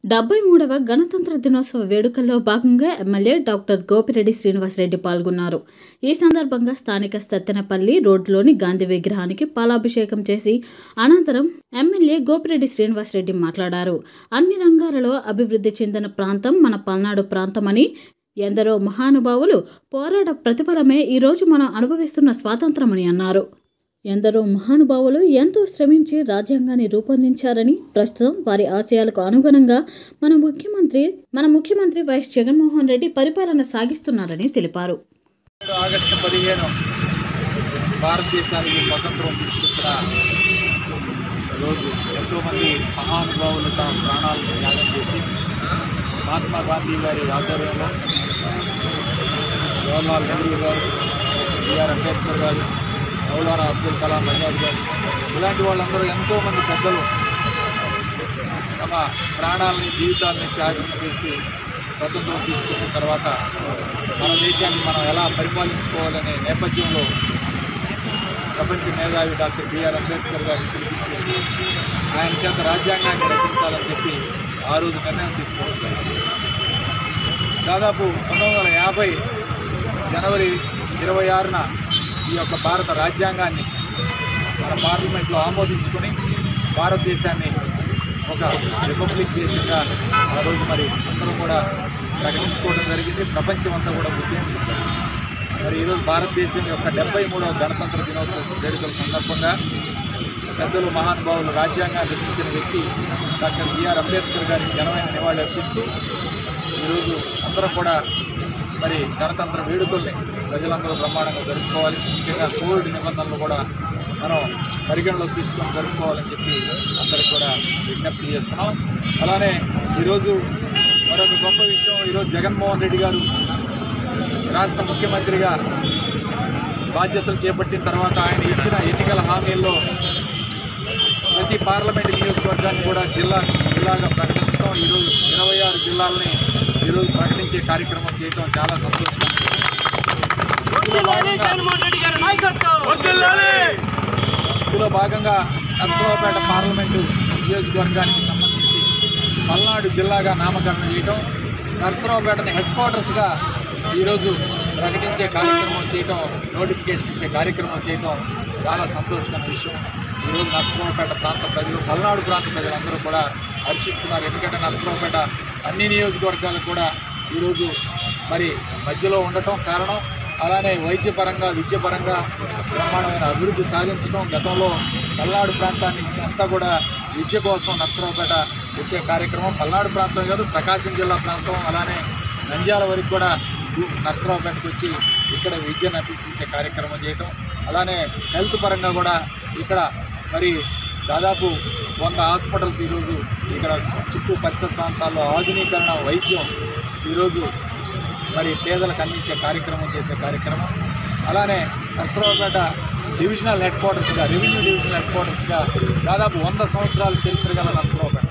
డెబ్బై మూడవ గణతంత్ర దినోత్సవ వేడుకల్లో భాగంగా ఎమ్మెల్యే డాక్టర్ గోపిరెడ్డి శ్రీనివాసరెడ్డి పాల్గొన్నారు ఈ సందర్భంగా స్థానిక సత్తెనపల్లి రోడ్లోని గాంధీ విగ్రహానికి పాలాభిషేకం చేసి అనంతరం ఎమ్మెల్యే గోపిరెడ్డి శ్రీనివాసరెడ్డి మాట్లాడారు అన్ని రంగాలలో అభివృద్ధి చెందిన ప్రాంతం మన పల్నాడు ప్రాంతమని ఎందరో మహానుభావులు పోరాట ప్రతిఫలమే ఈరోజు మనం అనుభవిస్తున్న స్వాతంత్రమని అన్నారు ఎందరో మహానుభావులు ఎంతో శ్రమించి రాజ్యాంగాన్ని రూపొందించారని ప్రస్తుతం వారి ఆశయాలకు అనుగుణంగా మన ముఖ్యమంత్రి మన ముఖ్యమంత్రి వైఎస్ జగన్మోహన్ రెడ్డి పరిపాలన సాగిస్తున్నారని తెలిపారు ఆగస్టు పదిహేను భారతదేశానికి స్వతంత్రం తీసుకొచ్చిన రోజు ఎంతోమంది మహానుభావులు తమ ప్రాణాలను త్యాగం చేసి మహాత్మా గాంధీ గారి ఆధ్వర్యంలో జవహర్లాల్ నెహ్రూ గారు బిఆర్ అంబేద్కర్ గారు మౌలానా అబ్దుల్ కలాం ఆజాద్ గారు ఇలాంటి వాళ్ళందరూ ఎంతోమంది పెద్దలు తమ ప్రాణాలని జీవితాలని త్యాగం చేసి స్వతంత్రం తీసుకొచ్చిన తర్వాత మన దేశాన్ని మనం ఎలా పరిపాలించుకోవాలనే నేపథ్యంలో ప్రపంచ మేధావి డాక్టర్ బిఆర్ అంబేద్కర్ గారిని పిలిపించి ఆయన చేత రాజ్యాంగాన్ని రచించాలని చెప్పి ఆ రోజు నిర్ణయం తీసుకోవడం జరిగింది దాదాపు పంతొమ్మిది వందల యాభై జనవరి ఇరవై ఆరున ఈ యొక్క భారత రాజ్యాంగాన్ని మన పార్లమెంట్లో ఆమోదించుకొని భారతదేశాన్ని ఒక రిపబ్లిక్ దేశంగా ఆ రోజు మరి అందరూ కూడా ప్రకటించుకోవడం జరిగింది ప్రపంచం అంతా కూడా గుర్తించుకుంటారు మరి ఈరోజు భారతదేశం యొక్క డెబ్బై మూడవ గణతంత్ర దినోత్సవ వేడుకల సందర్భంగా పెద్దలు మహానుభావులు రాజ్యాంగాన్ని రచించిన వ్యక్తి డాక్టర్ బిఆర్ అంబేద్కర్ గారికి ఘనమైన నివాళి అర్పిస్తూ ఈరోజు అందరం కూడా మరి గణతంత్ర వేడుకల్ని ప్రజలందరూ బ్రహ్మాండంగా జరుపుకోవాలి ముఖ్యంగా కోవిడ్ నిబంధనలు కూడా మనం పరిగణలోకి తీసుకొని జరుపుకోవాలని చెప్పి అందరికి కూడా విజ్ఞప్తి చేస్తున్నాం అలానే ఈరోజు మరొక గొప్ప విషయం ఈరోజు జగన్మోహన్ రెడ్డి గారు రాష్ట్ర ముఖ్యమంత్రిగా బాధ్యతలు చేపట్టిన తర్వాత ఆయన ఇచ్చిన ఎన్నికల హామీల్లో ప్రతి పార్లమెంట్ నియోజకవర్గాన్ని కూడా జిల్లా జిల్లాగా ప్రకటించడం ఈరోజు ఇరవై ఆరు జిల్లాలని ఈరోజు ప్రకటించే కార్యక్రమం చేయడం చాలా సంతోషం ఇందులో భాగంగా నర్సరావుపేట పార్లమెంటు నియోజకవర్గానికి సంబంధించి పల్నాడు జిల్లాగా నామకరణం చేయడం నర్సరావుపేటని హెడ్ క్వార్టర్స్గా ఈరోజు ప్రకటించే కార్యక్రమం చేయటం నోటిఫికేషన్ ఇచ్చే కార్యక్రమం చేయటం చాలా సంతోషకరమైన విషయం ఈరోజు నర్సరావుపేట ప్రాంత ప్రజలు పల్నాడు ప్రాంత ప్రజలందరూ కూడా హర్షిస్తున్నారు ఎందుకంటే నర్సరావుపేట అన్ని నియోజకవర్గాలకు కూడా ఈరోజు మరి మధ్యలో ఉండటం కారణం అలానే వైద్యపరంగా విద్యపరంగా బ్రహ్మాండమైన అభివృద్ధి సాధించడం గతంలో పల్నాడు ప్రాంతాన్ని అంతా కూడా విద్య కోసం నర్సరావుపేట వచ్చే కార్యక్రమం పల్నాడు ప్రాంతం కాదు ప్రకాశం జిల్లా ప్రాంతం అలానే నంద్యాల వరకు కూడా నర్సరావుపేటకు వచ్చి ఇక్కడ విద్యను అభ్యసించే కార్యక్రమం చేయటం అలానే హెల్త్ పరంగా కూడా ఇక్కడ మరి దాదాపు వంద హాస్పిటల్స్ ఈరోజు ఇక్కడ చుట్టూ పరిసర ప్రాంతాల్లో ఆధునీకరణ వైద్యం ఈరోజు మరి పేదలకు అందించే కార్యక్రమం చేసే కార్యక్రమం అలానే నర్సరావుపేట డివిజనల్ హెడ్ క్వార్టర్స్గా రెవెన్యూ డివిజనల్ హెడ్ క్వార్టర్స్గా దాదాపు వంద సంవత్సరాల చరిత్ర గల నర్సరావుపేట